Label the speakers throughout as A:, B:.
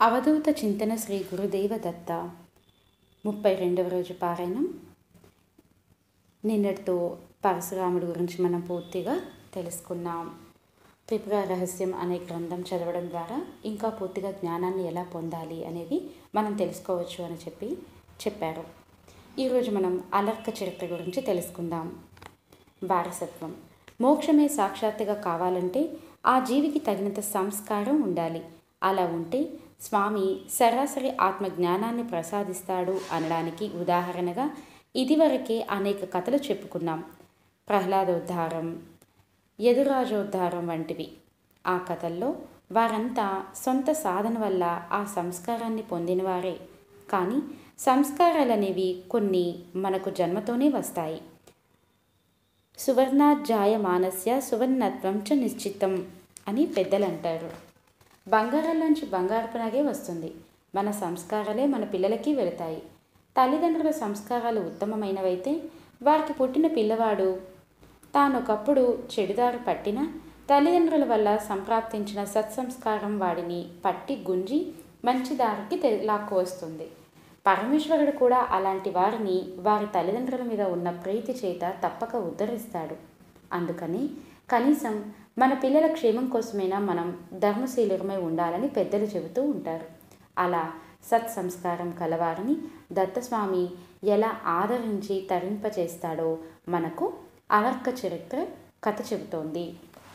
A: అవధూత చింతన శ్రీ గురుదేవ దత్త ముప్పై రెండవ రోజు పారాయణం నిన్నటితో పరశురాముడి గురించి మనం పూర్తిగా తెలుసుకున్నాం త్రిపుర రహస్యం అనే గ్రంథం చదవడం ద్వారా ఇంకా పూర్తిగా జ్ఞానాన్ని ఎలా పొందాలి అనేది మనం తెలుసుకోవచ్చు అని చెప్పి చెప్పారు ఈరోజు మనం అలర్క చరిత్ర గురించి తెలుసుకుందాం వారసత్వం మోక్షమే సాక్షాత్తుగా కావాలంటే ఆ జీవికి తగినంత సంస్కారం ఉండాలి అలా ఉంటే స్వామి సరాసరి ఆత్మ జ్ఞానాన్ని ప్రసాదిస్తాడు అనడానికి ఉదాహరణగా ఇదివరకే అనేక కథలు చెప్పుకున్నాం ప్రహ్లాదోద్ధారం యదురాజోద్ధారం వంటివి ఆ కథల్లో వారంతా సొంత సాధన వల్ల ఆ సంస్కారాన్ని పొందినవారే కానీ సంస్కారాలనేవి కొన్ని మనకు జన్మతోనే వస్తాయి సువర్ణాధ్యాయమానస్య సువర్ణత్వం చ నిశ్చితం అని పెద్దలు అంటారు బంగారాల్లోంచి బంగారపునగే వస్తుంది మన సంస్కారాలే మన పిల్లలకి వెళతాయి తల్లిదండ్రుల సంస్కారాలు ఉత్తమమైనవైతే వారికి పుట్టిన పిల్లవాడు తానొకప్పుడు చెడుదారు పట్టిన తల్లిదండ్రుల వల్ల సంప్రాప్తించిన సత్సంస్కారం వాడిని పట్టి గుంజి మంచి దారికి తె లాక్కు వస్తుంది పరమేశ్వరుడు కూడా అలాంటి వారిని వారి తల్లిదండ్రుల మీద ఉన్న ప్రీతి చేత తప్పక ఉద్ధరిస్తాడు అందుకని కనీసం మన పిల్లల క్షేమం కోసమైనా మనం ధర్మశీలమై ఉండాలని పెద్దలు చెబుతూ ఉంటారు అలా సత్సంస్కారం కలవారిని దత్తస్వామి ఎలా ఆదరించి తరింపచేస్తాడో మనకు అలర్క చరిత్ర కథ చెబుతోంది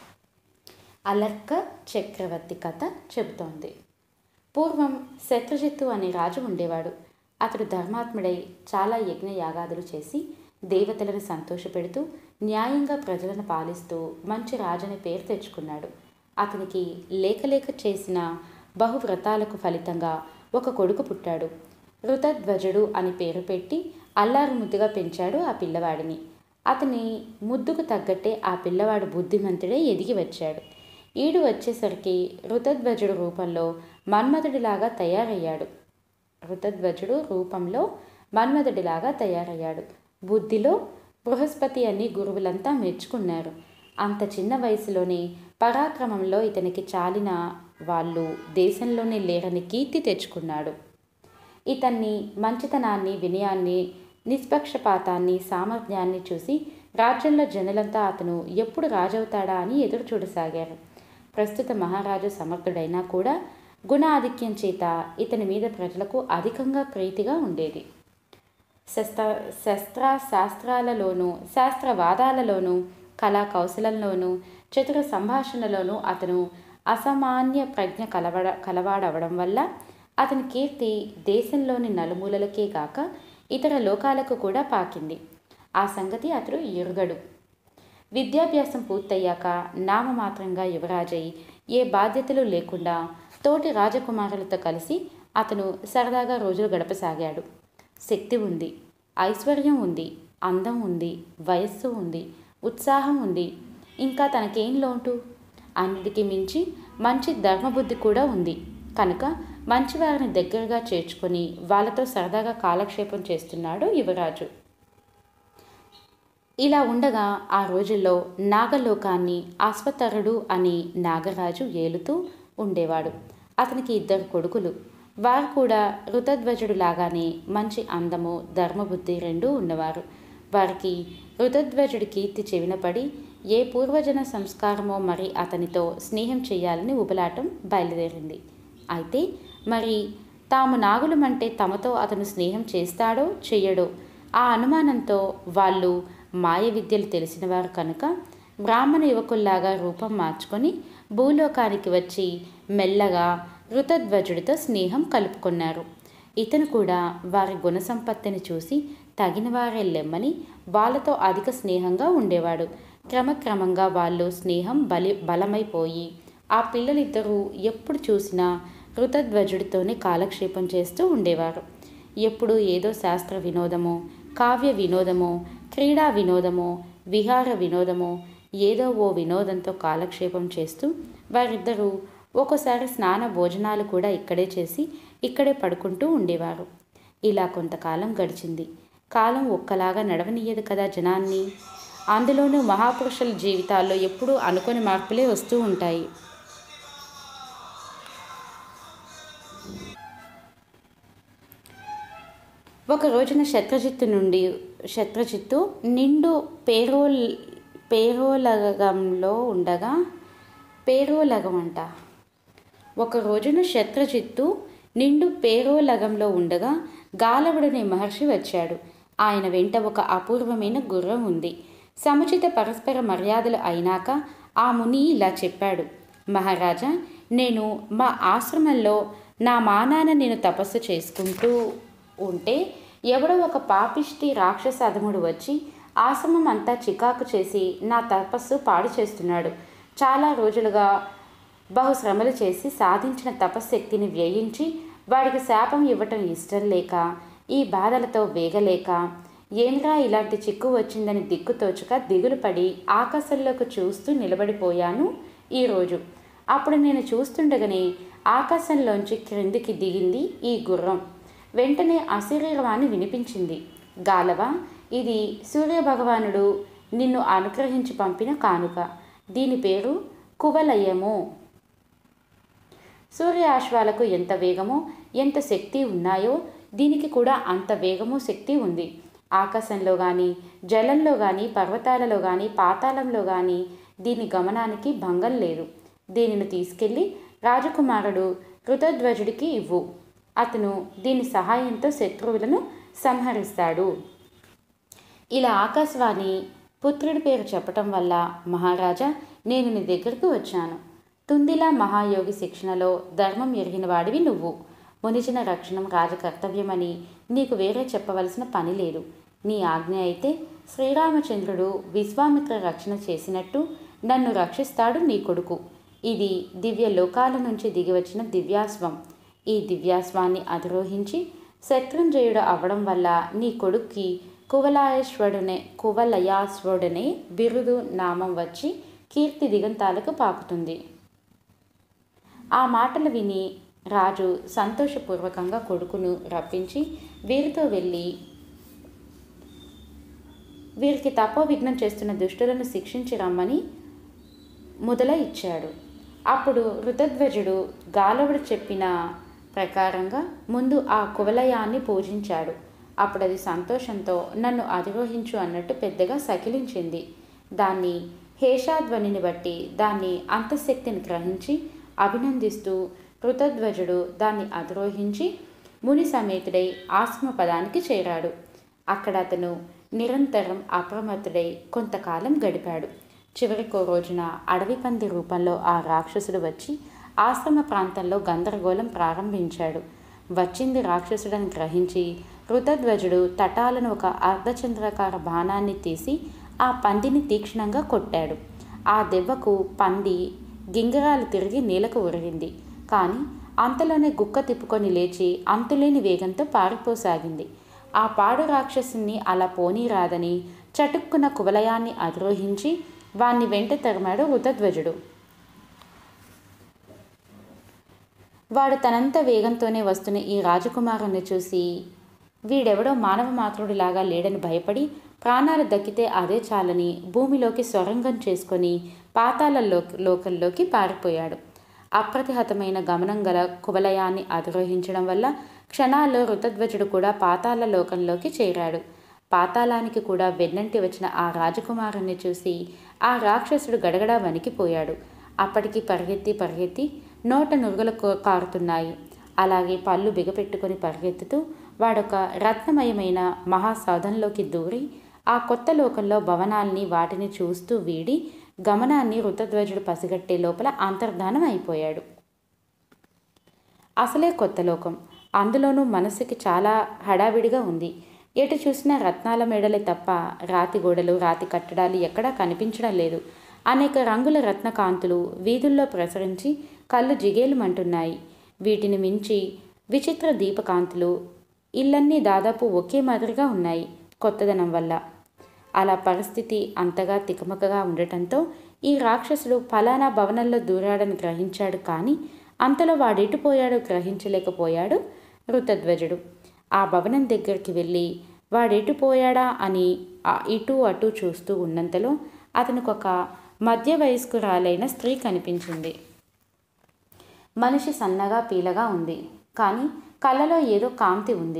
A: అలర్క చక్రవర్తి కథ చెబుతోంది పూర్వం శత్రుజిత్తు అనే రాజు ఉండేవాడు అతడు ధర్మాత్ముడై చాలా యజ్ఞ యాగాదులు చేసి దేవతలను సంతోషపెడుతూ న్యాయంగా ప్రజలను పాలిస్తూ మంచి రాజని పేరు తెచ్చుకున్నాడు అతనికి లేక లేక చేసిన బహువ్రతాలకు ఫలితంగా ఒక కొడుకు పుట్టాడు ఋతధ్వజుడు అని పేరు పెట్టి అల్లారు ముద్దుగా పెంచాడు ఆ పిల్లవాడిని అతని ముద్దుకు తగ్గట్టే ఆ పిల్లవాడు బుద్ధిమంతుడే ఎదిగి వచ్చాడు ఈడు వచ్చేసరికి ఋతధ్వజుడు రూపంలో మన్మథుడిలాగా తయారయ్యాడు ఋతధ్వజుడు రూపంలో మన్మథుడిలాగా తయారయ్యాడు బుద్ధిలో బృహస్పతి అని గురువులంతా మెచ్చుకున్నారు అంత చిన్న వయసులోనే పరాక్రమంలో ఇతనికి చాలిన వాళ్ళు దేశంలోనే లేరని కీర్తి తెచ్చుకున్నాడు ఇతన్ని మంచితనాన్ని వినయాన్ని నిష్పక్షపాతాన్ని సామర్థ్యాన్ని చూసి రాజ్యంలో జనులంతా అతను ఎప్పుడు రాజవుతాడా అని ఎదురు చూడసాగారు ప్రస్తుత మహారాజు సమర్థుడైనా కూడా గుణ ఆధిక్యం చేత ఇతని మీద ప్రజలకు అధికంగా ప్రీతిగా ఉండేది శస్త్ర శస్త్ర శాస్త్రాలలోనూ శాస్త్రవాదాలలోనూ కళా కౌశలంలోనూ చతుర సంభాషణలోనూ అతను అసామాన్య ప్రజ్ఞ కలవడ కలవాడవడం వల్ల అతని కీర్తి దేశంలోని నలుమూలలకే గాక ఇతర లోకాలకు కూడా పాకింది ఆ సంగతి అతడు ఎరుగడు విద్యాభ్యాసం పూర్తయ్యాక నామమాత్రంగా యువరాజై ఏ బాధ్యతలు లేకుండా తోటి రాజకుమారులతో కలిసి అతను సరదాగా రోజులు గడపసాగాడు శక్తి ఉంది ఐశ్వర్యం ఉంది అందం ఉంది వయస్సు ఉంది ఉత్సాహం ఉంది ఇంకా తనకేం లోటు అన్నిటికీ మించి మంచి ధర్మబుద్ధి కూడా ఉంది కనుక మంచివారిని దగ్గరగా చేర్చుకొని వాళ్ళతో సరదాగా కాలక్షేపం చేస్తున్నాడు యువరాజు ఇలా ఉండగా ఆ రోజుల్లో నాగలోకాన్ని అశ్వతరుడు అని నాగరాజు ఏలుతూ ఉండేవాడు అతనికి ఇద్దరు కొడుకులు వారు కూడా ఋతధ్వజుడు లాగానే మంచి అందము ధర్మబుద్ధి రెండూ ఉన్నవారు వారికి ఋతధ్వజుడి కీర్తి చెవినపడి ఏ పూర్వజన సంస్కారమో మరి అతనితో స్నేహం చేయాలని ఉబలాటం బయలుదేరింది అయితే మరి తాము నాగులమంటే తమతో అతను స్నేహం చేస్తాడో చెయ్యడో ఆ అనుమానంతో వాళ్ళు మాయ విద్యలు తెలిసినవారు కనుక బ్రాహ్మణ యువకుల్లాగా రూపం మార్చుకొని భూలోకానికి వచ్చి మెల్లగా ఋతధ్వజుడితో స్నేహం కలుపుకున్నారు ఇతను కూడా వారి గుణసంపత్తిని చూసి తగిన వారే లెమ్మని వాళ్ళతో అధిక స్నేహంగా ఉండేవాడు క్రమక్రమంగా వాళ్ళు స్నేహం బలి బలమైపోయి ఆ పిల్లలిద్దరూ ఎప్పుడు చూసినా ఋతధ్వజుడితోనే కాలక్షేపం చేస్తూ ఉండేవారు ఎప్పుడు ఏదో శాస్త్ర వినోదమో కావ్య వినోదమో క్రీడా వినోదమో విహార వినోదమో ఏదో ఓ వినోదంతో కాలక్షేపం చేస్తూ వారిద్దరూ ఒక్కోసారి స్నాన భోజనాలు కూడా ఇక్కడే చేసి ఇక్కడే పడుకుంటూ ఉండేవారు ఇలా కొంతకాలం గడిచింది కాలం ఒక్కలాగా నడవనీయదు కదా జనాన్ని అందులోనూ మహాపురుషుల జీవితాల్లో ఎప్పుడూ అనుకోని మార్పులే వస్తూ ఉంటాయి ఒక రోజున శత్రుజిత్తు నుండి శత్రుజిత్తు నిండు పేరోల్ పేరోలగంలో ఉండగా పేరోలగం అంట ఒక రోజున శత్రుజిత్తు నిండు పేరోలగంలో ఉండగా గాలవుడనే మహర్షి వచ్చాడు ఆయన వెంట ఒక అపూర్వమైన గుర్రం ఉంది సముచిత పరస్పర మర్యాదలు అయినాక ఆ ముని ఇలా చెప్పాడు మహారాజా నేను మా ఆశ్రమంలో నా మానాన నేను తపస్సు చేసుకుంటూ ఉంటే ఎవడో ఒక పాపిష్టి రాక్షస అధముడు వచ్చి ఆశ్రమం అంతా చికాకు చేసి నా తపస్సు పాడు చేస్తున్నాడు చాలా రోజులుగా బహుశ్రమలు చేసి సాధించిన తపశ్శక్తిని వ్యయించి వాడికి శాపం ఇవ్వటం ఇష్టం లేక ఈ బాధలతో వేగలేక ఏంద్రా ఇలాంటి చిక్కు వచ్చిందని దిక్కు తోచక దిగులు పడి ఆకాశంలోకి చూస్తూ నిలబడిపోయాను ఈరోజు అప్పుడు నేను చూస్తుండగానే ఆకాశంలోంచి క్రిందికి దిగింది ఈ గుర్రం వెంటనే అశరీరవాణి వినిపించింది గాలవ ఇది సూర్యభగవానుడు నిన్ను అనుగ్రహించి పంపిన కానుక దీని పేరు కువలయము సూర్యాశ్వాలకు ఎంత వేగమో ఎంత శక్తి ఉన్నాయో దీనికి కూడా అంత వేగము శక్తి ఉంది ఆకాశంలో కానీ జలంలో కానీ పర్వతాలలో కానీ పాతాళంలో కానీ దీని గమనానికి భంగం లేదు దీనిని తీసుకెళ్ళి రాజకుమారుడు కృతధ్వజుడికి ఇవ్వు అతను దీని సహాయంతో శత్రువులను సంహరిస్తాడు ఇలా ఆకాశవాణి పుత్రుడి పేరు చెప్పటం వల్ల మహారాజా నేను నీ దగ్గరకు వచ్చాను తుందిలా మహాయోగి శిక్షణలో ధర్మం ఎరిగిన వాడివి నువ్వు మునిచిన రక్షణం రాజకర్తవ్యమని నీకు వేరే చెప్పవలసిన పని లేదు నీ ఆజ్ఞ అయితే శ్రీరామచంద్రుడు విశ్వామిత్ర రక్షణ చేసినట్టు నన్ను రక్షిస్తాడు నీ కొడుకు ఇది దివ్య లోకాల నుంచి దిగివచ్చిన దివ్యాస్వం ఈ దివ్యాస్వాన్ని అధిరోహించి శత్రుంజయుడు అవ్వడం వల్ల నీ కొడుక్కి కువలాయేశ్వరుడనే కువలయాశ్వరుడనే బిరుదు నామం వచ్చి కీర్తి దిగంతాలకు పాకుతుంది ఆ మాటలు విని రాజు సంతోషపూర్వకంగా కొడుకును రప్పించి వీరితో వెళ్ళి వీరికి తపోవిఘ్నం చేస్తున్న దుష్టులను శిక్షించి రమ్మని మొదల ఇచ్చాడు అప్పుడు ఋతధ్వజుడు గాలవుడు చెప్పిన ప్రకారంగా ముందు ఆ కువలయాన్ని పూజించాడు అప్పుడు అది సంతోషంతో నన్ను అధిరోహించు అన్నట్టు పెద్దగా సకిలించింది దాన్ని హేషాధ్వనిని బట్టి దాన్ని అంతఃశక్తిని గ్రహించి అభినందిస్తూ కృతధ్వజుడు దాన్ని అధిరోహించి ముని సమేతుడై ఆశ్రమ పదానికి చేరాడు అక్కడ అతను నిరంతరం అప్రమత్తుడై కొంతకాలం గడిపాడు చివరికో రోజున అడవి పంది రూపంలో ఆ రాక్షసుడు వచ్చి ఆశ్రమ ప్రాంతంలో గందరగోళం ప్రారంభించాడు వచ్చింది రాక్షసుడని గ్రహించి కృతధ్వజుడు తటాలను ఒక అర్ధచంద్రాకార బాణాన్ని తీసి ఆ పందిని తీక్షణంగా కొట్టాడు ఆ దెబ్బకు పంది గింగరాలు తిరిగి నేలకు ఉరిగింది కానీ అంతలోనే గుక్క తిప్పుకొని లేచి అంతులేని వేగంతో పారిపోసాగింది ఆ పాడు రాక్షసుని అలా పోనీరాదని చటుక్కున కువలయాన్ని అధిరోహించి వాణ్ణి వెంట తరిమాడు ఋతధ్వజుడు వాడు తనంత వేగంతోనే వస్తున్న ఈ రాజకుమారుని చూసి వీడెవడో మానవ మాతృడిలాగా లేడని భయపడి ప్రాణాలు దక్కితే అదే చాలని భూమిలోకి సొరంగం చేసుకొని పాతాళ లోకల్లోకి పారిపోయాడు అప్రతిహతమైన గమనం గల కువలయాన్ని అధిరోహించడం వల్ల క్షణాల్లో ఋతధ్వజుడు కూడా పాతాళ లోకంలోకి చేరాడు పాతాళానికి కూడా వెన్నంటి వచ్చిన ఆ రాజకుమారుణ్ణి చూసి ఆ రాక్షసుడు గడగడా వణికిపోయాడు అప్పటికి పరిగెత్తి పరిగెత్తి నోట నురుగులు కారుతున్నాయి అలాగే పళ్ళు బిగపెట్టుకొని పరిగెత్తుతూ వాడొక రత్నమయమైన మహాసౌధంలోకి దూరి ఆ కొత్త లోకంలో భవనాల్ని వాటిని చూస్తూ వీడి గమనాన్ని ఋతధ్వజుడు పసిగట్టే లోపల అంతర్ధానం అయిపోయాడు అసలే కొత్త లోకం అందులోనూ మనసుకి చాలా హడావిడిగా ఉంది ఎటు చూసినా రత్నాల మేడలే తప్ప రాతి గోడలు రాతి కట్టడాలు ఎక్కడా కనిపించడం లేదు అనేక రంగుల రత్నకాంతులు వీధుల్లో ప్రసరించి కళ్ళు జిగేలుమంటున్నాయి వీటిని మించి విచిత్ర దీపకాంతులు ఇల్లన్నీ దాదాపు ఒకే మాదిరిగా ఉన్నాయి కొత్తదనం వల్ల అలా పరిస్థితి అంతగా తికమకగా ఉండటంతో ఈ రాక్షసుడు ఫలానా భవనంలో దూరాడని గ్రహించాడు కానీ అంతలో వాడెటు పోయాడో గ్రహించలేకపోయాడు ఋతధ్వజుడు ఆ భవనం దగ్గరికి వెళ్ళి వాడెటు పోయాడా అని ఇటు అటు చూస్తూ ఉన్నంతలో అతనికి ఒక మధ్య వయస్కురాలైన స్త్రీ కనిపించింది మనిషి సన్నగా పీలగా ఉంది కానీ కళ్ళలో ఏదో కాంతి ఉంది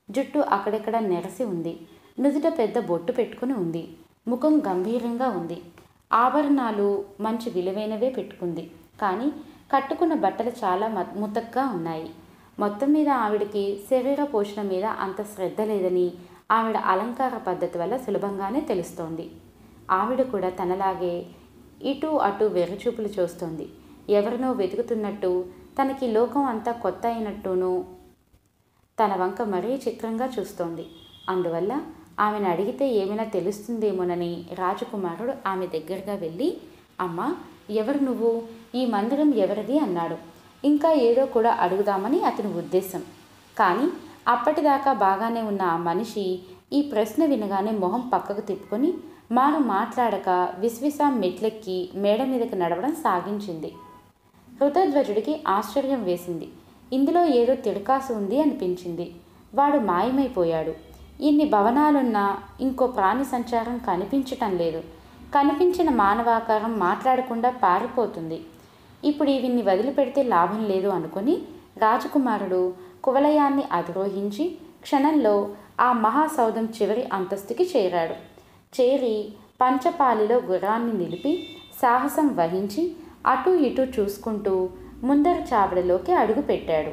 A: జుట్టు అక్కడెక్కడ నెరసి ఉంది నుదుట పెద్ద బొట్టు పెట్టుకుని ఉంది ముఖం గంభీరంగా ఉంది ఆభరణాలు మంచి విలువైనవే పెట్టుకుంది కానీ కట్టుకున్న బట్టలు చాలా మ- ముతక్గా ఉన్నాయి మొత్తం మీద ఆవిడకి శరీర పోషణ మీద అంత శ్రద్ధ లేదని ఆవిడ అలంకార పద్ధతి వల్ల సులభంగానే తెలుస్తోంది ఆవిడ కూడా తనలాగే ఇటు అటు వెర్రిచూపులు చూస్తోంది ఎవరినో వెతుకుతున్నట్టు తనకి లోకం అంతా కొత్త అయినట్టునూ తన వంక మరీ చిత్రంగా చూస్తోంది అందువల్ల ఆమెను అడిగితే ఏమైనా తెలుస్తుందేమోనని రాజకుమారుడు ఆమె దగ్గరగా వెళ్ళి అమ్మ ఎవరు నువ్వు ఈ మందిరం ఎవరిది అన్నాడు ఇంకా ఏదో కూడా అడుగుదామని అతని ఉద్దేశం కానీ అప్పటిదాకా బాగానే ఉన్న ఆ మనిషి ఈ ప్రశ్న వినగానే మొహం పక్కకు తిప్పుకొని మారు మాట్లాడక విశ్విసా మెట్లెక్కి మేడ మీదకి నడవడం సాగించింది హృతధ్వజుడికి ఆశ్చర్యం వేసింది ఇందులో ఏదో తిరకాసు ఉంది అనిపించింది వాడు మాయమైపోయాడు ఇన్ని భవనాలున్నా ఇంకో ప్రాణి సంచారం కనిపించటం లేదు కనిపించిన మానవాకారం మాట్లాడకుండా పారిపోతుంది ఇప్పుడు ఇవిన్ని వదిలిపెడితే లాభం లేదు అనుకుని రాజకుమారుడు కువలయాన్ని అధిరోహించి క్షణంలో ఆ మహాసౌధం చివరి అంతస్తుకి చేరాడు చేరి పంచపాలిలో గుర్రాన్ని నిలిపి సాహసం వహించి అటు ఇటు చూసుకుంటూ ముందర చావడిలోకి అడుగు పెట్టాడు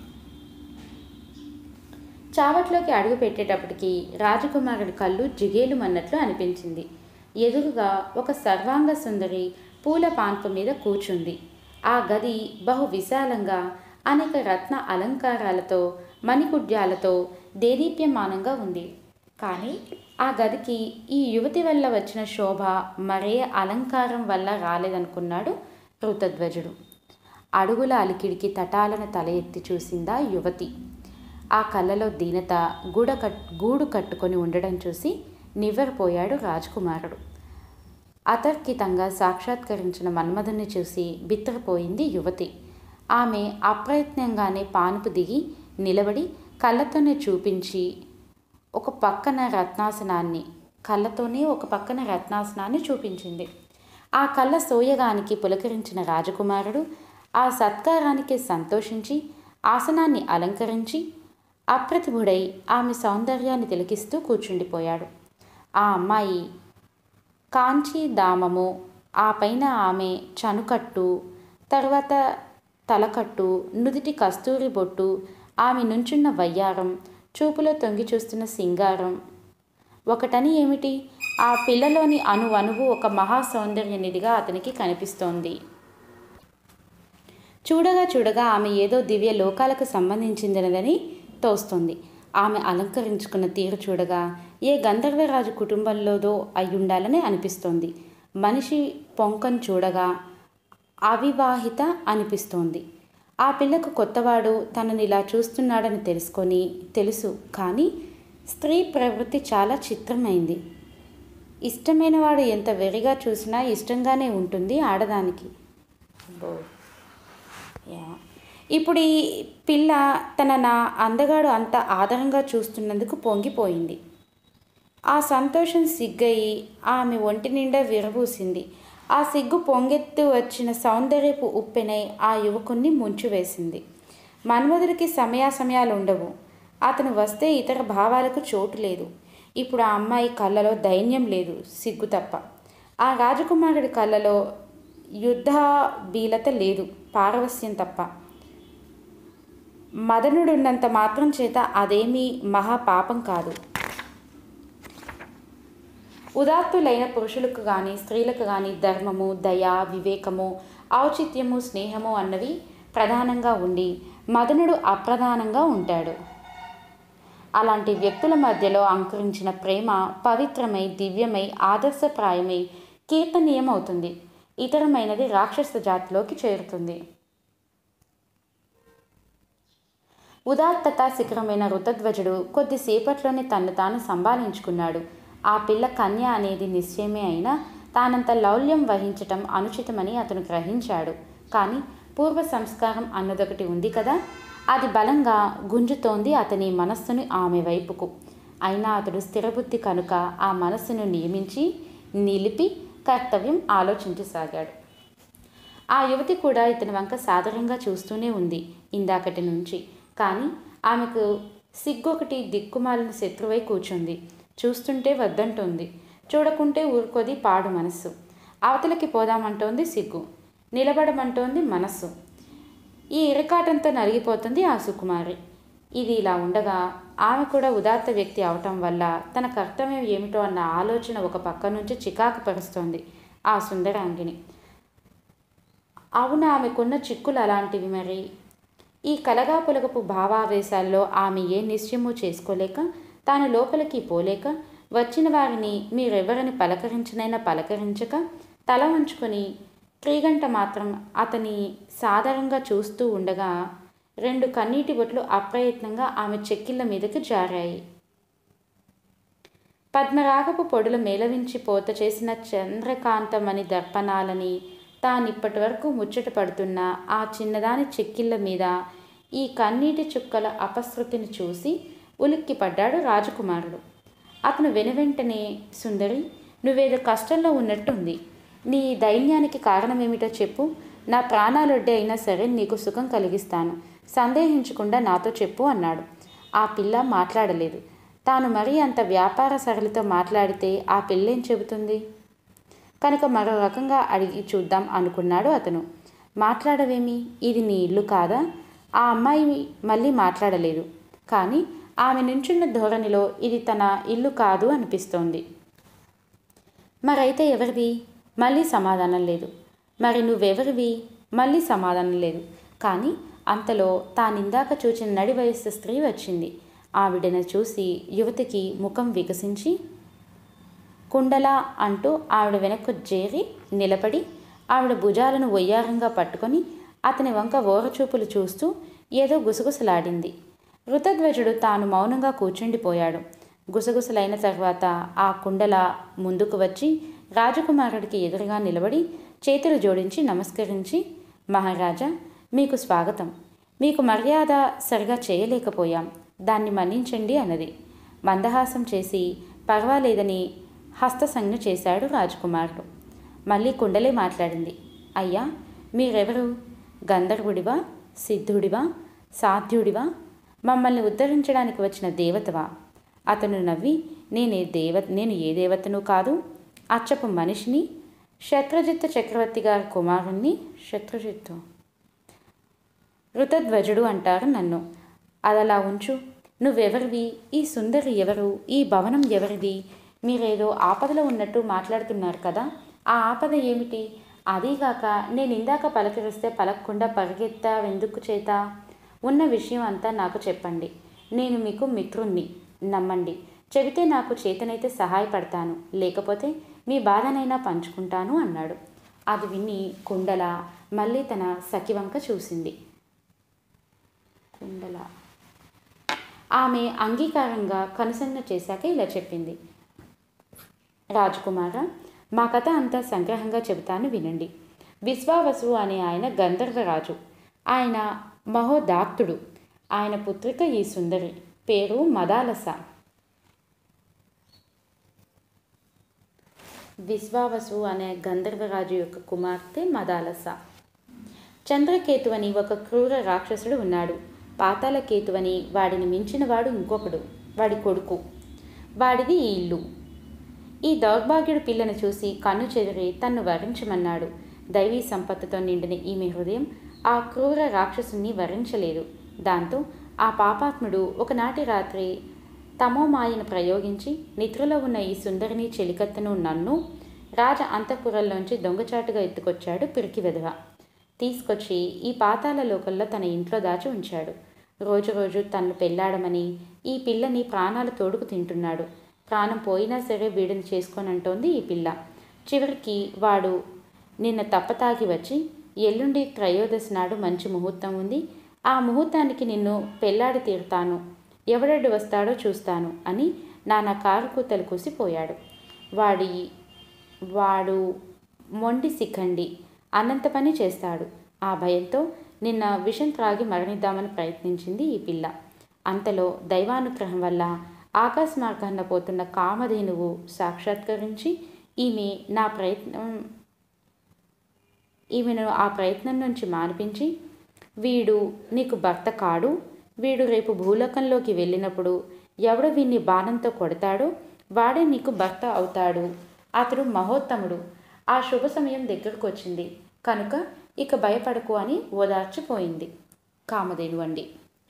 A: చావట్లోకి అడుగు పెట్టేటప్పటికి రాజకుమారుడి కళ్ళు జిగేలుమన్నట్లు అనిపించింది ఎదురుగా ఒక సర్వాంగ సుందరి పూల పాన్పు మీద కూర్చుంది ఆ గది బహు విశాలంగా అనేక రత్న అలంకారాలతో మణికుడ్యాలతో దేదీప్యమానంగా ఉంది కానీ ఆ గదికి ఈ యువతి వల్ల వచ్చిన శోభ మరే అలంకారం వల్ల రాలేదనుకున్నాడు ఋతధ్వజుడు అడుగుల అలికిడికి తటాలను తల ఎత్తి చూసిందా యువతి ఆ కళ్ళలో దీనత గూడ కట్ గూడు కట్టుకొని ఉండడం చూసి నివ్వెరపోయాడు రాజకుమారుడు అతర్కితంగా సాక్షాత్కరించిన మన్మధుని చూసి బిత్తరపోయింది యువతి ఆమె అప్రయత్నంగానే పానుపు దిగి నిలబడి కళ్ళతోనే చూపించి ఒక పక్కన రత్నాసనాన్ని కళ్ళతోనే ఒక పక్కన రత్నాసనాన్ని చూపించింది ఆ కళ్ళ సోయగానికి పులకరించిన రాజకుమారుడు ఆ సత్కారానికి సంతోషించి ఆసనాన్ని అలంకరించి అప్రతిభుడై ఆమె సౌందర్యాన్ని తిలకిస్తూ కూర్చుండిపోయాడు ఆ అమ్మాయి కాంచీ దామము ఆ పైన ఆమె చనుకట్టు తర్వాత తలకట్టు నుదిటి కస్తూరి బొట్టు ఆమె నుంచున్న వయ్యారం చూపులో తొంగి చూస్తున్న సింగారం ఒకటని ఏమిటి ఆ పిల్లలోని అణు అణువు ఒక మహా సౌందర్య నిధిగా అతనికి కనిపిస్తోంది చూడగా చూడగా ఆమె ఏదో దివ్య లోకాలకు సంబంధించిందినదని తోస్తుంది ఆమె అలంకరించుకున్న తీరు చూడగా ఏ గంధర్వరాజు కుటుంబంలోదో అయ్యుండాలని అనిపిస్తోంది మనిషి పొంకను చూడగా అవివాహిత అనిపిస్తోంది ఆ పిల్లకు కొత్తవాడు తనని ఇలా చూస్తున్నాడని తెలుసుకొని తెలుసు కానీ స్త్రీ ప్రవృత్తి చాలా చిత్రమైంది ఇష్టమైన వాడు ఎంత వెరిగా చూసినా ఇష్టంగానే ఉంటుంది ఆడదానికి అబ్బో యా ఇప్పుడు ఈ పిల్ల తన నా అందగాడు అంత ఆదరంగా చూస్తున్నందుకు పొంగిపోయింది ఆ సంతోషం సిగ్గయి ఆమె ఒంటి నిండా విరబూసింది ఆ సిగ్గు పొంగెత్తు వచ్చిన సౌందర్యపు ఉప్పెనై ఆ యువకుణ్ణి ముంచివేసింది మన్మధుడికి సమయాసమయాలు ఉండవు అతను వస్తే ఇతర భావాలకు చోటు లేదు ఇప్పుడు ఆ అమ్మాయి కళ్ళలో దైన్యం లేదు సిగ్గు తప్ప ఆ రాజకుమారుడి కళ్ళలో యుద్ధ బీలత లేదు పారవస్యం తప్ప మదనుడున్నంత మాత్రం చేత అదేమీ మహాపాపం కాదు ఉదాత్తులైన పురుషులకు కానీ స్త్రీలకు కానీ ధర్మము దయ వివేకము ఔచిత్యము స్నేహము అన్నవి ప్రధానంగా ఉండి మదనుడు అప్రధానంగా ఉంటాడు అలాంటి వ్యక్తుల మధ్యలో అంకురించిన ప్రేమ పవిత్రమై దివ్యమై ఆదర్శప్రాయమై కీర్తనీయమవుతుంది ఇతరమైనది రాక్షస జాతిలోకి చేరుతుంది ఉదాత్తత శిఖరమైన ఋతధ్వజుడు కొద్దిసేపట్లోనే తన్ను తాను సంభాళించుకున్నాడు ఆ పిల్ల కన్య అనేది నిశ్చయమే అయినా తానంత లౌల్యం వహించటం అనుచితమని అతను గ్రహించాడు కానీ పూర్వ సంస్కారం అన్నదొకటి ఉంది కదా అది బలంగా గుంజుతోంది అతని మనస్సును ఆమె వైపుకు అయినా అతడు స్థిరబుద్ధి కనుక ఆ మనస్సును నియమించి నిలిపి కర్తవ్యం ఆలోచించసాగాడు ఆ యువతి కూడా ఇతని వంక సాదరంగా చూస్తూనే ఉంది ఇందాకటి నుంచి కానీ ఆమెకు సిగ్గొకటి దిక్కుమాలిన శత్రువై కూర్చుంది చూస్తుంటే వద్దంటోంది చూడకుంటే ఊరుకోది పాడు మనస్సు అవతలకి పోదామంటోంది సిగ్గు నిలబడమంటోంది మనస్సు ఈ ఇరకాటంతో నలిగిపోతుంది ఆ సుకుమారి ఇది ఇలా ఉండగా ఆమె కూడా ఉదాత్త వ్యక్తి అవటం వల్ల తన కర్తవ్యం ఏమిటో అన్న ఆలోచన ఒక పక్క నుంచి చికాకు పరుస్తోంది ఆ సుందరాంగిని అవును ఆమెకున్న చిక్కులు అలాంటివి మరి ఈ కలగా పొలగపు భావావేశాల్లో ఆమె ఏ నిశ్చయము చేసుకోలేక తాను లోపలికి పోలేక వచ్చిన వారిని మీరెవరిని పలకరించినైనా పలకరించక తల ఉంచుకొని క్రీగంట మాత్రం అతని సాధారణంగా చూస్తూ ఉండగా రెండు కన్నీటి బొట్లు అప్రయత్నంగా ఆమె చెక్కిళ్ళ మీదకి జారాయి పద్మరాగపు పొడుల మేలవించి పోత చేసిన చంద్రకాంతమణి దర్పణాలని తానిప్పటి వరకు ముచ్చట పడుతున్న ఆ చిన్నదాని చెక్కిళ్ళ మీద ఈ కన్నీటి చుక్కల అపశృతిని చూసి ఉలిక్కిపడ్డాడు రాజకుమారుడు అతను వెనువెంటనే సుందరి నువ్వేదో కష్టంలో ఉన్నట్టుంది నీ దైన్యానికి కారణమేమిటో చెప్పు నా ప్రాణాలొడ్డే అయినా సరే నీకు సుఖం కలిగిస్తాను సందేహించకుండా నాతో చెప్పు అన్నాడు ఆ పిల్ల మాట్లాడలేదు తాను మరీ అంత వ్యాపార సరళితో మాట్లాడితే ఆ పిల్లేం చెబుతుంది కనుక మరో రకంగా అడిగి చూద్దాం అనుకున్నాడు అతను మాట్లాడవేమి ఇది నీ ఇల్లు కాదా ఆ అమ్మాయి మళ్ళీ మాట్లాడలేదు కానీ ఆమె నుంచున్న ధోరణిలో ఇది తన ఇల్లు కాదు అనిపిస్తోంది మరైతే ఎవరిది మళ్ళీ సమాధానం లేదు మరి నువ్వెవరివి మళ్ళీ సమాధానం లేదు కానీ అంతలో తానిందాక చూచిన నడి వయస్సు స్త్రీ వచ్చింది ఆవిడను చూసి యువతికి ముఖం వికసించి కుండల అంటూ ఆవిడ వెనక్కు చేరి నిలబడి ఆవిడ భుజాలను వయ్యారంగా పట్టుకొని అతని వంక ఓరచూపులు చూస్తూ ఏదో గుసగుసలాడింది ఋతధ్వజుడు తాను మౌనంగా కూర్చుండిపోయాడు గుసగుసలైన తర్వాత ఆ కుండల ముందుకు వచ్చి రాజకుమారుడికి ఎదురుగా నిలబడి చేతులు జోడించి నమస్కరించి మహారాజా మీకు స్వాగతం మీకు మర్యాద సరిగా చేయలేకపోయాం దాన్ని మన్నించండి అన్నది మందహాసం చేసి పర్వాలేదని హస్తసంజ్ఞ చేశాడు రాజకుమారుడు మళ్ళీ కుండలే మాట్లాడింది అయ్యా మీరెవరు గంధర్వుడివా సిద్ధుడివా సాధ్యుడివా మమ్మల్ని ఉద్ధరించడానికి వచ్చిన దేవతవా అతను నవ్వి నేనే దేవ నేను ఏ దేవతను కాదు అచ్చపు మనిషిని శత్రుజిత్ చక్రవర్తి గారి కుమారుణ్ణి శత్రుజిత్తు ఋతధ్వజుడు అంటారు నన్ను అదలా ఉంచు నువ్వెవరివి ఈ సుందరి ఎవరు ఈ భవనం ఎవరిది మీరేదో ఆపదలో ఉన్నట్టు మాట్లాడుతున్నారు కదా ఆ ఆపద ఏమిటి అదీగాక నేను ఇందాక పలకరిస్తే పలకకుండా పరిగెత్తావెందుకు చేత ఉన్న విషయం అంతా నాకు చెప్పండి నేను మీకు మిత్రుణ్ణి నమ్మండి చెబితే నాకు చేతనైతే సహాయపడతాను లేకపోతే మీ బాధనైనా పంచుకుంటాను అన్నాడు అది విని కుండల మళ్ళీ తన సఖివంక చూసింది కుండల ఆమె అంగీకారంగా కనుసన్న చేశాక ఇలా చెప్పింది రాజకుమార మా కథ అంతా సంగ్రహంగా చెబుతాను వినండి విశ్వావసు అనే ఆయన గంధర్వరాజు ఆయన మహోదాత్తుడు ఆయన పుత్రిక ఈ సుందరి పేరు మదాలస విశ్వావసు అనే గంధర్వరాజు యొక్క కుమార్తె మదాలస చంద్రకేతు అని ఒక క్రూర రాక్షసుడు ఉన్నాడు పాతాళకేతు అని వాడిని మించినవాడు ఇంకొకడు వాడి కొడుకు వాడిది ఈ ఇల్లు ఈ దౌర్భాగ్యుడు పిల్లను చూసి కన్ను చెదిరి తన్ను వరించమన్నాడు దైవీ సంపత్తుతో నిండిన ఈమె హృదయం ఆ క్రూర రాక్షసుని వరించలేదు దాంతో ఆ పాపాత్ముడు ఒకనాటి రాత్రి తమోమాయను ప్రయోగించి నిద్రలో ఉన్న ఈ సుందరిని చెలికత్తను నన్ను రాజ అంతఃపురంలోంచి దొంగచాటుగా ఎత్తుకొచ్చాడు పిరికి వెధవ తీసుకొచ్చి ఈ పాతాల లోకల్లో తన ఇంట్లో దాచి ఉంచాడు రోజు రోజు తన్ను పెళ్ళాడమని ఈ పిల్లని ప్రాణాలు తోడుకు తింటున్నాడు ప్రాణం పోయినా సరే వీడిని చేసుకోనంటోంది ఈ పిల్ల చివరికి వాడు నిన్న తప్పతాగి వచ్చి ఎల్లుండి త్రయోదశి నాడు మంచి ముహూర్తం ఉంది ఆ ముహూర్తానికి నిన్ను పెళ్ళాడి తీరుతాను ఎవడెడు వస్తాడో చూస్తాను అని నాన్న కారు కూతలు కూసిపోయాడు వాడి వాడు మొండి సిఖండి అనంత పని చేస్తాడు ఆ భయంతో నిన్న విషం త్రాగి మరణిద్దామని ప్రయత్నించింది ఈ పిల్ల అంతలో దైవానుగ్రహం వల్ల ఆకాశ మార్గాన్న పోతున్న కామధేనువు సాక్షాత్కరించి ఈమె నా ప్రయత్నం ఈమెను ఆ ప్రయత్నం నుంచి మానిపించి వీడు నీకు భర్త కాడు వీడు రేపు భూలోకంలోకి వెళ్ళినప్పుడు ఎవడు వీన్ని బాణంతో కొడతాడో వాడే నీకు భర్త అవుతాడు అతడు మహోత్తముడు ఆ శుభ సమయం దగ్గరకు వచ్చింది కనుక ఇక భయపడకు అని ఓదార్చిపోయింది కామధేను అండి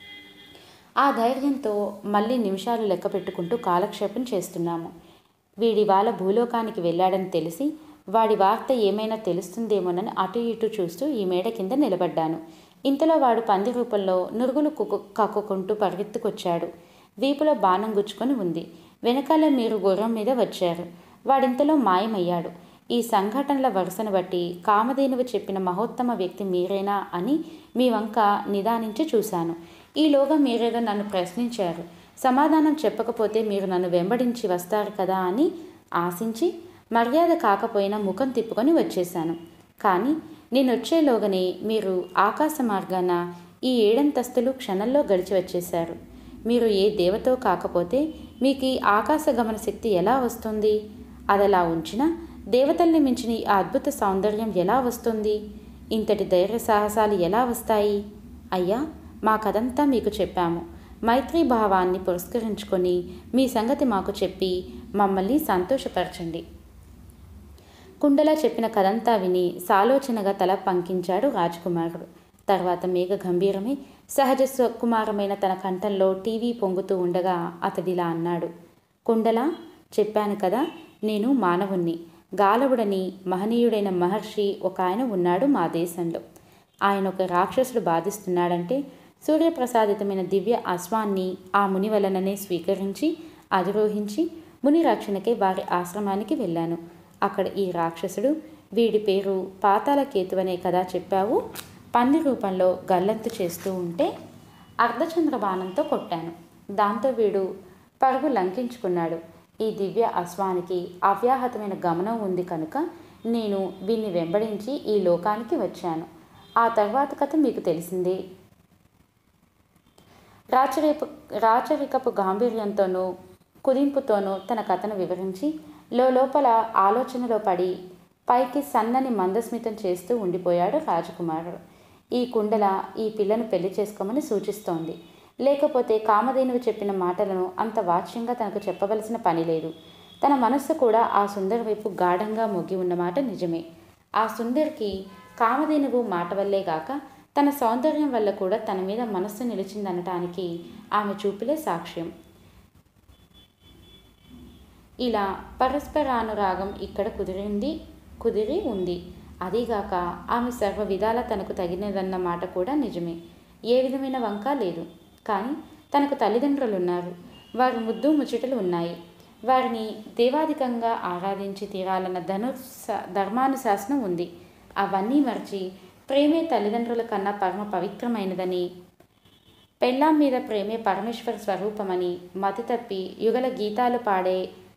A: ఆ ధైర్యంతో మళ్ళీ నిమిషాలు లెక్క పెట్టుకుంటూ కాలక్షేపం చేస్తున్నాము వీడి వాళ్ళ భూలోకానికి వెళ్ళాడని తెలిసి వాడి వార్త ఏమైనా తెలుస్తుందేమోనని అటు ఇటు చూస్తూ ఈ మేడ కింద నిలబడ్డాను ఇంతలో వాడు పంది రూపంలో నురుగులు కుక్కు కక్కుకుంటూ పరిగెత్తుకొచ్చాడు వీపులో బాణం గుచ్చుకొని ఉంది వెనకాల మీరు గుర్రం మీద వచ్చారు వాడింతలో మాయమయ్యాడు ఈ సంఘటనల వరుసను బట్టి కామధేనువు చెప్పిన మహోత్తమ వ్యక్తి మీరేనా అని మీ వంక నిదానించి చూశాను ఈలోగా మీరేదో నన్ను ప్రశ్నించారు సమాధానం చెప్పకపోతే మీరు నన్ను వెంబడించి వస్తారు కదా అని ఆశించి మర్యాద కాకపోయినా ముఖం తిప్పుకొని వచ్చేశాను కానీ నేను వచ్చేలోగానే మీరు ఆకాశ మార్గాన ఈ ఏడంతస్తులు క్షణంలో గడిచి వచ్చేశారు మీరు ఏ దేవతో కాకపోతే మీకు ఈ ఆకాశ గమన శక్తి ఎలా వస్తుంది అదలా ఉంచినా దేవతల్ని మించిన ఈ అద్భుత సౌందర్యం ఎలా వస్తుంది ఇంతటి ధైర్య సాహసాలు ఎలా వస్తాయి అయ్యా మా కథంతా మీకు చెప్పాము మైత్రీ భావాన్ని పురస్కరించుకొని మీ సంగతి మాకు చెప్పి మమ్మల్ని సంతోషపరచండి కుండల చెప్పిన కథంతా విని సాలోచనగా తల పంకించాడు రాజకుమారుడు తర్వాత మేఘ గంభీరమై సహజ సుకుమారమైన తన కంఠంలో టీవీ పొంగుతూ ఉండగా అతడిలా అన్నాడు కుండల చెప్పాను కదా నేను మానవుణ్ణి గాలవుడని మహనీయుడైన మహర్షి ఒక ఆయన ఉన్నాడు మా దేశంలో ఆయన ఒక రాక్షసుడు బాధిస్తున్నాడంటే సూర్యప్రసాదితమైన దివ్య అశ్వాన్ని ఆ ముని వలననే స్వీకరించి అధిరోహించి ముని రక్షణకే వారి ఆశ్రమానికి వెళ్ళాను అక్కడ ఈ రాక్షసుడు వీడి పేరు పాతాల కేతువనే కదా చెప్పావు పంది రూపంలో గల్లంతు చేస్తూ ఉంటే అర్ధచంద్ర బాణంతో కొట్టాను దాంతో వీడు పరుగు లంకించుకున్నాడు ఈ దివ్య అశ్వానికి అవ్యాహతమైన గమనం ఉంది కనుక నేను వీన్ని వెంబడించి ఈ లోకానికి వచ్చాను ఆ తర్వాత కథ మీకు తెలిసిందే రాచరిపు రాచరికపు గాంభీర్యంతోనూ కుదింపుతోనూ తన కథను వివరించి లోపల ఆలోచనలో పడి పైకి సన్నని మందస్మితం చేస్తూ ఉండిపోయాడు రాజకుమారుడు ఈ కుండల ఈ పిల్లను పెళ్లి చేసుకోమని సూచిస్తోంది లేకపోతే కామధేనువు చెప్పిన మాటలను అంత వాచ్యంగా తనకు చెప్పవలసిన పని లేదు తన మనస్సు కూడా ఆ సుందరి వైపు గాఢంగా మొగ్గి ఉన్నమాట నిజమే ఆ సుందరికి కామధేనువు మాట వల్లే గాక తన సౌందర్యం వల్ల కూడా తన మీద మనస్సు నిలిచిందనటానికి ఆమె చూపులే సాక్ష్యం ఇలా పరస్పరానురాగం ఇక్కడ కుదిరింది కుదిరి ఉంది అదీగాక ఆమె సర్వ విధాల తనకు తగినదన్న మాట కూడా నిజమే ఏ విధమైన వంక లేదు కానీ తనకు తల్లిదండ్రులు ఉన్నారు వారి ముద్దు ముచ్చటలు ఉన్నాయి వారిని దేవాధికంగా ఆరాధించి తీరాలన్న ధనుర్స ధర్మానుశాసనం ఉంది అవన్నీ మర్చి ప్రేమే తల్లిదండ్రుల కన్నా పరమ పవిత్రమైనదని పెళ్ళాం మీద ప్రేమే పరమేశ్వర స్వరూపమని మతి తప్పి యుగల గీతాలు పాడే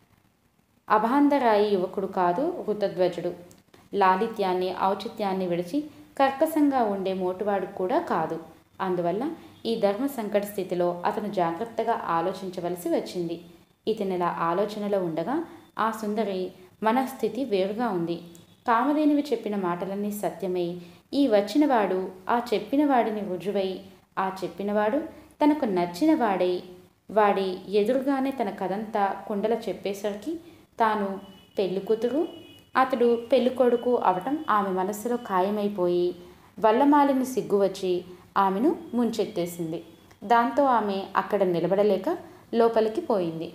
A: అభాంధరాయి యువకుడు కాదు ఋతధ్వజుడు లాలిత్యాన్ని ఔచిత్యాన్ని విడిచి కర్కశంగా ఉండే మోటువాడు కూడా కాదు అందువల్ల ఈ ధర్మ సంకట స్థితిలో అతను జాగ్రత్తగా ఆలోచించవలసి వచ్చింది ఇతనిలా ఆలోచనలో ఉండగా ఆ సుందరి మనస్థితి వేరుగా ఉంది కామధేనువి చెప్పిన మాటలన్నీ సత్యమై ఈ వచ్చినవాడు ఆ చెప్పిన వాడిని రుజువై ఆ చెప్పినవాడు తనకు నచ్చిన వాడై వాడి ఎదురుగానే తన కథంతా కుండల చెప్పేసరికి తాను పెళ్లి కూతురు అతడు పెళ్లి కొడుకు అవటం ఆమె మనస్సులో ఖాయమైపోయి వల్లమాలిని సిగ్గు వచ్చి ఆమెను ముంచెత్తేసింది దాంతో ఆమె అక్కడ నిలబడలేక లోపలికి పోయింది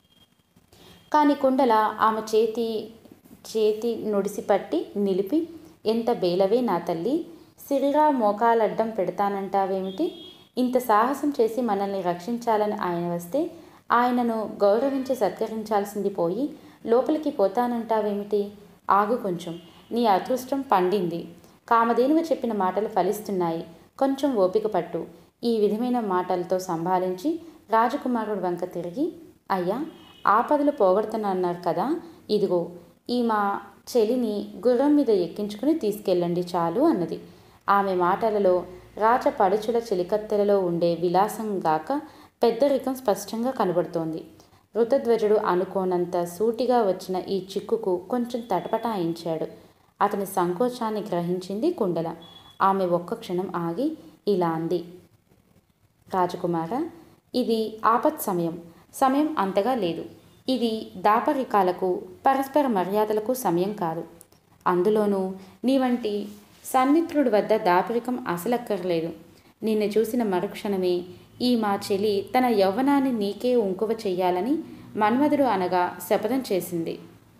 A: కానీ కుండల ఆమె చేతి చేతి నుడిసి పట్టి నిలిపి ఎంత బేలవే నా తల్లి సిరిరా మోకాలడ్డం పెడతానంటావేమిటి ఇంత సాహసం చేసి మనల్ని రక్షించాలని ఆయన వస్తే ఆయనను గౌరవించి సత్కరించాల్సింది పోయి లోపలికి పోతానంటావేమిటి ఆగు కొంచెం నీ అదృష్టం పండింది కామధేనువు చెప్పిన మాటలు ఫలిస్తున్నాయి కొంచెం ఓపిక పట్టు ఈ విధమైన మాటలతో సంభాలించి రాజకుమారుడు వంక తిరిగి అయ్యా ఆపదలు పోగొడుతున్నారు కదా ఇదిగో ఈ మా చెలిని గుర్రం మీద ఎక్కించుకుని తీసుకెళ్ళండి చాలు అన్నది ఆమె మాటలలో రాచ పడుచుల చెలికత్తెలలో ఉండే విలాసం గాక పెద్దరికం స్పష్టంగా కనబడుతోంది ఋతధ్వజుడు అనుకోనంత సూటిగా వచ్చిన ఈ చిక్కుకు కొంచెం తటపటాయించాడు అతని సంకోచాన్ని గ్రహించింది కుండల ఆమె ఒక్క క్షణం ఆగి ఇలా అంది రాజకుమార ఇది ఆపత్ సమయం సమయం అంతగా లేదు ఇది దాపరికాలకు పరస్పర మర్యాదలకు సమయం కాదు అందులోనూ నీ వంటి సన్మిత్రుడి వద్ద దాపరికం అసలక్కర్లేదు నిన్ను చూసిన మరుక్షణమే ఈ మా చెలి తన యవ్వనాన్ని నీకే ఉంకువ చెయ్యాలని మన్మధుడు అనగా శపథం చేసింది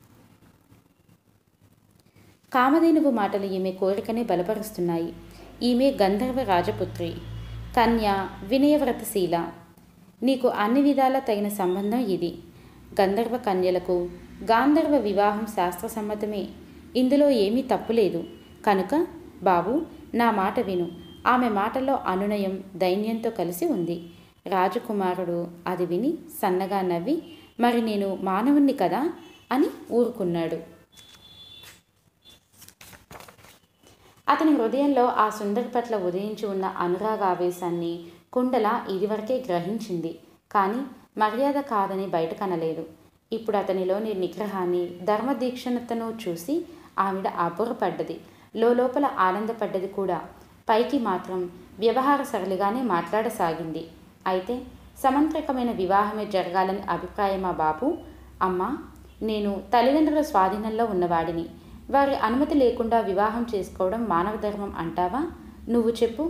A: కామధేనువు మాటలు ఈమె కోరికనే బలపరుస్తున్నాయి ఈమె గంధర్వ రాజపుత్రి కన్య వినయవ్రతశీల నీకు అన్ని విధాలా తగిన సంబంధం ఇది గంధర్వ కన్యలకు గాంధర్వ వివాహం శాస్త్రసమ్మతమే ఇందులో ఏమీ తప్పులేదు కనుక బాబు నా మాట విను ఆమె మాటల్లో అనునయం దైన్యంతో కలిసి ఉంది రాజకుమారుడు అది విని సన్నగా నవ్వి మరి నేను మానవుణ్ణి కదా అని ఊరుకున్నాడు అతని హృదయంలో ఆ సుందరి పట్ల ఉదయించి ఉన్న అనురాగావేశాన్ని కుండల ఇదివరకే గ్రహించింది కానీ మర్యాద కాదని బయట కనలేదు ఇప్పుడు అతనిలోని నిగ్రహాన్ని ధర్మదీక్షణతను చూసి ఆవిడ అబ్బురపడ్డది లోపల ఆనందపడ్డది కూడా పైకి మాత్రం వ్యవహార సరళిగానే మాట్లాడసాగింది అయితే సమంత్రకమైన వివాహమే జరగాలని అభిప్రాయమా బాబు అమ్మా నేను తల్లిదండ్రుల స్వాధీనంలో ఉన్నవాడిని వారి అనుమతి లేకుండా వివాహం చేసుకోవడం మానవ ధర్మం అంటావా నువ్వు చెప్పు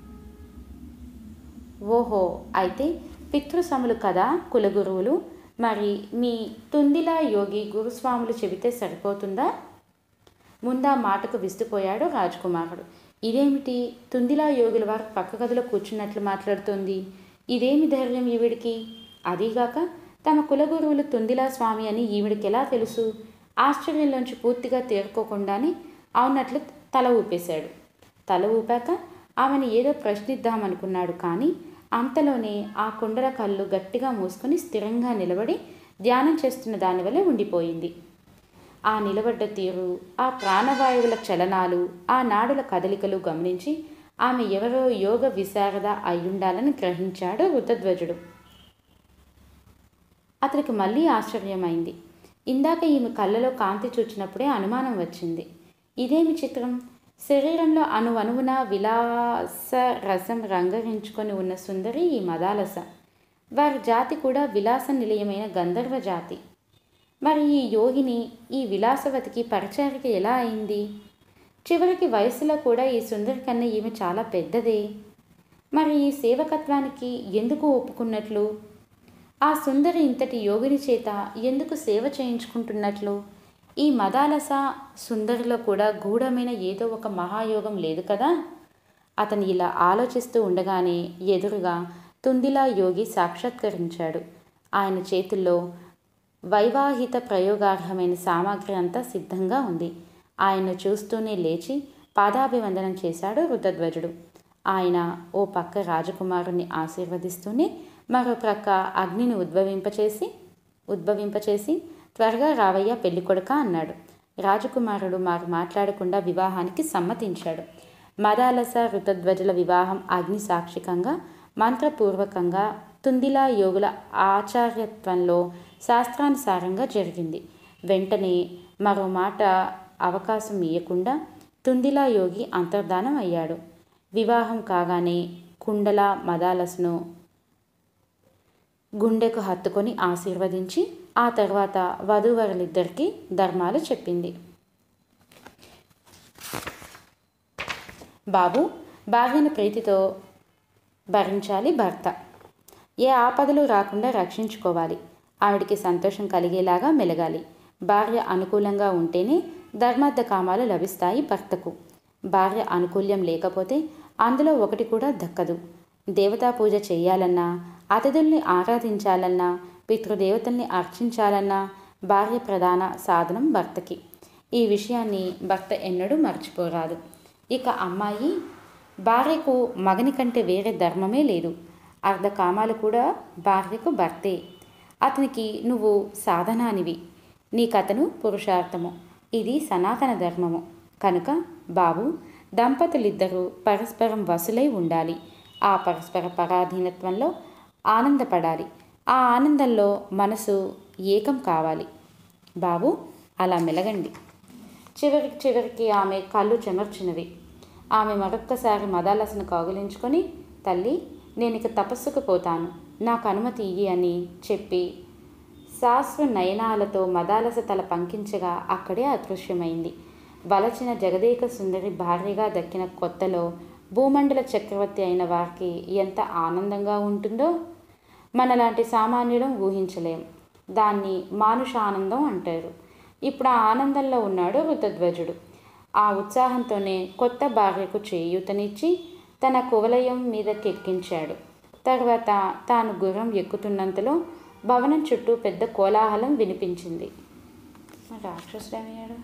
A: ఓహో అయితే పితృసములు కదా కులగురువులు మరి మీ తుందిలా యోగి గురుస్వాములు చెబితే సరిపోతుందా ముందా మాటకు విస్తుపోయాడు రాజకుమారుడు ఇదేమిటి తుందిలా యోగుల వారు పక్క గదిలో కూర్చున్నట్లు మాట్లాడుతోంది ఇదేమి ధైర్యం ఈవిడికి అదీగాక తమ కులగురువులు తుందిలా స్వామి అని ఈవిడికి ఎలా తెలుసు ఆశ్చర్యంలోంచి పూర్తిగా తేరుకోకుండానే అవునట్లు తల ఊపేశాడు తల ఊపాక ఆమెను ఏదో ప్రశ్నిద్దామనుకున్నాడు కానీ అంతలోనే ఆ కుండల కళ్ళు గట్టిగా మూసుకొని స్థిరంగా నిలబడి ధ్యానం చేస్తున్న దానివల్ల ఉండిపోయింది ఆ నిలబడ్డ తీరు ఆ ప్రాణవాయువుల చలనాలు ఆ నాడుల కదలికలు గమనించి ఆమె ఎవరో యోగ విశారద అయ్యుండాలని గ్రహించాడు రుతధ్వజుడు అతనికి మళ్ళీ ఆశ్చర్యమైంది ఇందాక ఈమె కళ్ళలో కాంతి చూచినప్పుడే అనుమానం వచ్చింది ఇదేమి చిత్రం శరీరంలో అణువణువున విలాస రసం రంగరించుకొని ఉన్న సుందరి ఈ మదాలస వారి జాతి కూడా విలాస నిలయమైన గంధర్వ జాతి మరి ఈ యోగిని ఈ విలాసవతికి పరిచారిక ఎలా అయింది చివరికి వయసులో కూడా ఈ సుందరి కన్నా ఈమె చాలా పెద్దదే మరి ఈ సేవకత్వానికి ఎందుకు ఒప్పుకున్నట్లు ఆ సుందరి ఇంతటి యోగిని చేత ఎందుకు సేవ చేయించుకుంటున్నట్లు ఈ మదాలస సుందరిలో కూడా గూఢమైన ఏదో ఒక మహాయోగం లేదు కదా అతను ఇలా ఆలోచిస్తూ ఉండగానే ఎదురుగా తుందిలా యోగి సాక్షాత్కరించాడు ఆయన చేతుల్లో వైవాహిత ప్రయోగార్హమైన సామాగ్రి అంతా సిద్ధంగా ఉంది ఆయన చూస్తూనే లేచి పాదాభివందనం చేశాడు రుద్రధ్వజుడు ఆయన ఓ పక్క రాజకుమారుని ఆశీర్వదిస్తూనే మరో ప్రక్క అగ్నిని ఉద్భవింపచేసి ఉద్భవింపచేసి త్వరగా రావయ్య పెళ్ళికొడుక అన్నాడు రాజకుమారుడు మారు మాట్లాడకుండా వివాహానికి సమ్మతించాడు మదాలస రుతధ్వజుల వివాహం అగ్ని సాక్షికంగా మంత్రపూర్వకంగా తుందిలా యోగుల ఆచార్యత్వంలో శాస్త్రానుసారంగా జరిగింది వెంటనే మరో మాట అవకాశం ఇవ్వకుండా తుందిలా యోగి అంతర్ధానం అయ్యాడు వివాహం కాగానే కుండల మదాలస్ను గుండెకు హత్తుకొని ఆశీర్వదించి ఆ తర్వాత వధూవరులిద్దరికీ ధర్మాలు చెప్పింది బాబు భార్యను ప్రీతితో భరించాలి భర్త ఏ ఆపదలు రాకుండా రక్షించుకోవాలి ఆవిడికి సంతోషం కలిగేలాగా మెలగాలి భార్య అనుకూలంగా ఉంటేనే ధర్మార్థ కామాలు లభిస్తాయి భర్తకు భార్య అనుకూల్యం లేకపోతే అందులో ఒకటి కూడా దక్కదు దేవతా పూజ చేయాలన్నా అతిథుల్ని ఆరాధించాలన్నా పితృదేవతల్ని అర్చించాలన్నా భార్య ప్రధాన సాధనం భర్తకి ఈ విషయాన్ని భర్త ఎన్నడూ మర్చిపోరాదు ఇక అమ్మాయి భార్యకు మగని కంటే వేరే ధర్మమే లేదు అర్ధ కామాలు కూడా భార్యకు భర్తే అతనికి నువ్వు సాధనానివి నీకతను పురుషార్థము ఇది సనాతన ధర్మము కనుక బాబు దంపతులిద్దరూ పరస్పరం వసులై ఉండాలి ఆ పరస్పర పరాధీనత్వంలో ఆనందపడాలి ఆ ఆనందంలో మనసు ఏకం కావాలి బాబు అలా మెలగండి చివరికి చివరికి ఆమె కళ్ళు చెమర్చినవి ఆమె మరొక్కసారి మదాలసను కౌగిలించుకొని తల్లి నేను ఇక తపస్సుకు పోతాను నాకు అనుమతి ఇయ్యి అని చెప్పి శాస్త్ర నయనాలతో మదాలస తల పంకించగా అక్కడే అదృశ్యమైంది వలచిన జగదేక సుందరి భార్యగా దక్కిన కొత్తలో భూమండల చక్రవర్తి అయిన వారికి ఎంత ఆనందంగా ఉంటుందో మనలాంటి సామాన్యులం ఊహించలేం దాన్ని మానుష ఆనందం అంటారు ఇప్పుడు ఆ ఆనందంలో ఉన్నాడు వృద్ధధ్వజుడు ఆ ఉత్సాహంతోనే కొత్త భార్యకు చేయూతనిచ్చి తన కువలయం మీదకెక్కించాడు తర్వాత తాను గుర్రం ఎక్కుతున్నంతలో భవనం చుట్టూ పెద్ద కోలాహలం వినిపించింది రాక్షసుడు ఏమయ్యాడు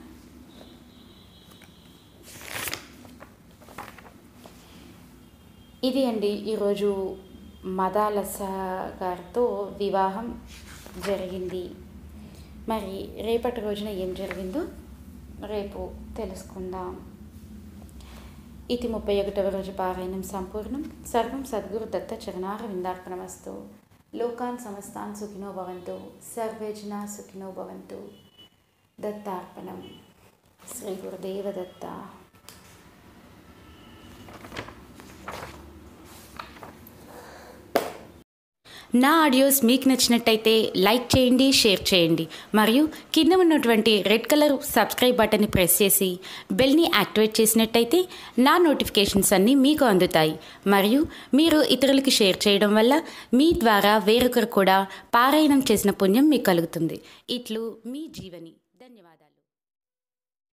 A: ఇది అండి ఈరోజు మదాలస గారితో వివాహం జరిగింది మరి రేపటి రోజున ఏం జరిగిందో రేపు తెలుసుకుందాం ఇది ముప్పై ఒకటవ రోజు పారాయణం సంపూర్ణం సర్వం సద్గురు దత్త చరణార విందార్పణమస్తు లోకాన్ సమస్తాన్ సుఖినో భవంతు సర్వే జనా సుఖినో భవంతు దత్తార్పణం శ్రీ గురుదేవ దత్త
B: నా ఆడియోస్ మీకు నచ్చినట్టయితే లైక్ చేయండి షేర్ చేయండి మరియు కింద ఉన్నటువంటి రెడ్ కలర్ సబ్స్క్రైబ్ బటన్ని ప్రెస్ చేసి బెల్ని యాక్టివేట్ చేసినట్టయితే నా నోటిఫికేషన్స్ అన్నీ మీకు అందుతాయి మరియు మీరు ఇతరులకి షేర్ చేయడం వల్ల మీ ద్వారా వేరొకరు కూడా పారాయణం చేసిన పుణ్యం మీకు కలుగుతుంది ఇట్లు మీ జీవని ధన్యవాదాలు